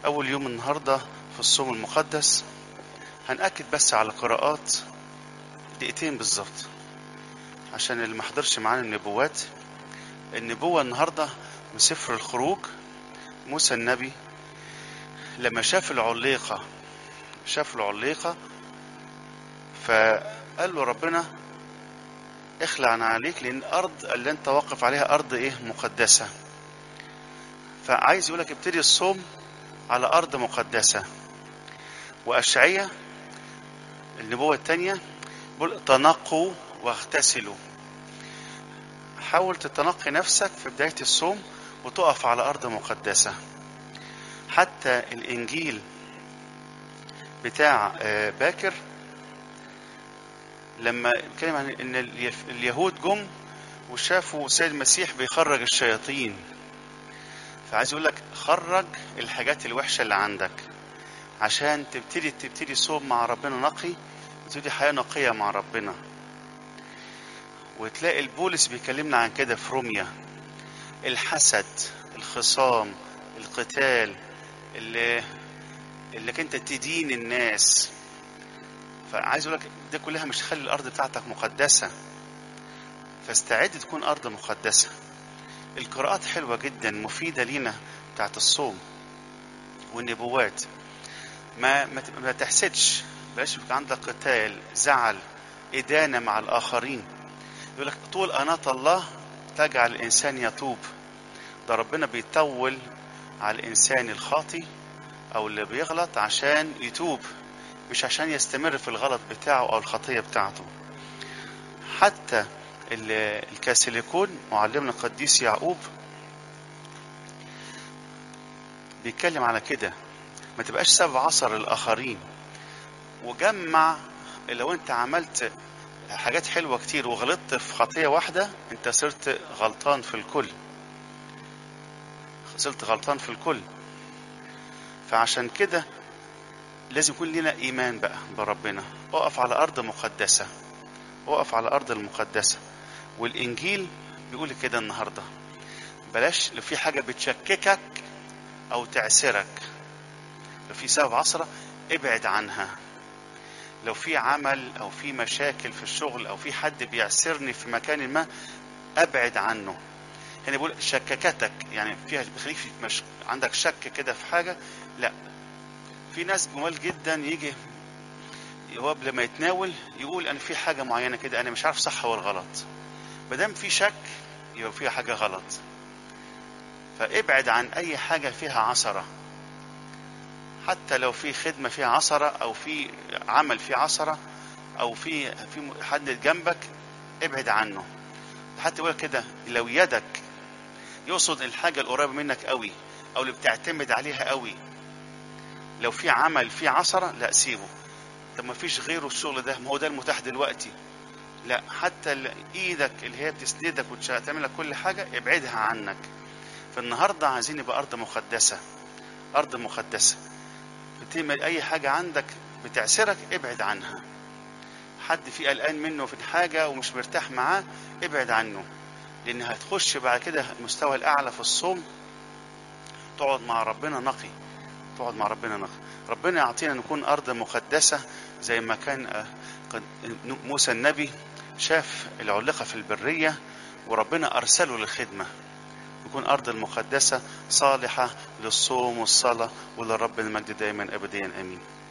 أول يوم النهاردة في الصوم المقدس هنأكد بس على قراءات دقيقتين بالظبط عشان اللي ما حضرش معانا النبوات النبوة النهاردة من سفر الخروج موسى النبي لما شاف العليقة شاف العليقة فقال له ربنا اخلع عن عليك لان الارض اللي انت واقف عليها ارض ايه مقدسه فعايز يقولك ابتدي الصوم على ارض مقدسه واشعية النبوه الثانيه بيقول تنقوا واغتسلوا حاول تتنقي نفسك في بدايه الصوم وتقف على ارض مقدسه حتى الانجيل بتاع باكر لما اتكلم عن ان اليهود جم وشافوا سيد المسيح بيخرج الشياطين فعايز يقول لك خرج الحاجات الوحشه اللي عندك عشان تبتدي تبتدي صوم مع ربنا نقي وتبتدي حياه نقيه مع ربنا وتلاقي البولس بيكلمنا عن كده في روميا الحسد الخصام القتال اللي اللي انت تدين الناس فعايز اقول لك ده كلها مش تخلي الارض بتاعتك مقدسه فاستعد تكون ارض مقدسه القراءات حلوه جدا مفيده لينا بتاعت الصوم والنبوات ما ما, ما تحسدش بلاش يبقى عندك قتال زعل ادانه مع الاخرين يقول لك طول اناة الله تجعل الانسان يتوب ده ربنا بيطول على الانسان الخاطي او اللي بيغلط عشان يتوب مش عشان يستمر في الغلط بتاعه او الخطيه بتاعته حتى الكاسيليكون معلمنا القديس يعقوب بيتكلم على كده ما تبقاش سبب عصر الاخرين وجمع لو انت عملت حاجات حلوة كتير وغلطت في خطية واحدة انت صرت غلطان في الكل صرت غلطان في الكل فعشان كده لازم يكون لنا ايمان بقى بربنا اقف على ارض مقدسه اقف على الارض المقدسه والانجيل بيقول كده النهارده بلاش لو في حاجه بتشككك او تعسرك لو في سبب عصره ابعد عنها لو في عمل او في مشاكل في الشغل او في حد بيعسرني في مكان ما ابعد عنه هنا بيقول شككتك يعني فيها بيخليك في مش... عندك شك كده في حاجه لا في ناس جمال جدا يجي هو قبل ما يتناول يقول انا في حاجه معينه كده انا مش عارف صح ولا غلط ما دام في شك يبقى فيها حاجه غلط فابعد عن اي حاجه فيها عثره حتى لو في خدمه فيها عثره او في عمل فيه عثره او في في حد جنبك ابعد عنه حتى يقول كده لو يدك يقصد الحاجه القريبه منك قوي او اللي بتعتمد عليها قوي لو في عمل فيه عثرة لا سيبه طب ما فيش غيره الشغل ده ما هو ده المتاح دلوقتي لا حتى ايدك اللي هي بتسندك وتعمل لك كل حاجة ابعدها عنك فالنهاردة عايزين يبقى أرض مقدسة أرض مقدسة بتعمل أي حاجة عندك بتعسرك ابعد عنها حد في قلقان منه في الحاجة ومش مرتاح معاه ابعد عنه لأن هتخش بعد كده المستوى الأعلى في الصوم تقعد مع ربنا نقي تقعد مع ربنا نقي ربنا يعطينا نكون أرض مقدسة زي ما كان موسى النبي شاف العلقة في البرية وربنا أرسله للخدمة يكون أرض المقدسة صالحة للصوم والصلاة وللرب المجد دائما أبديا آمين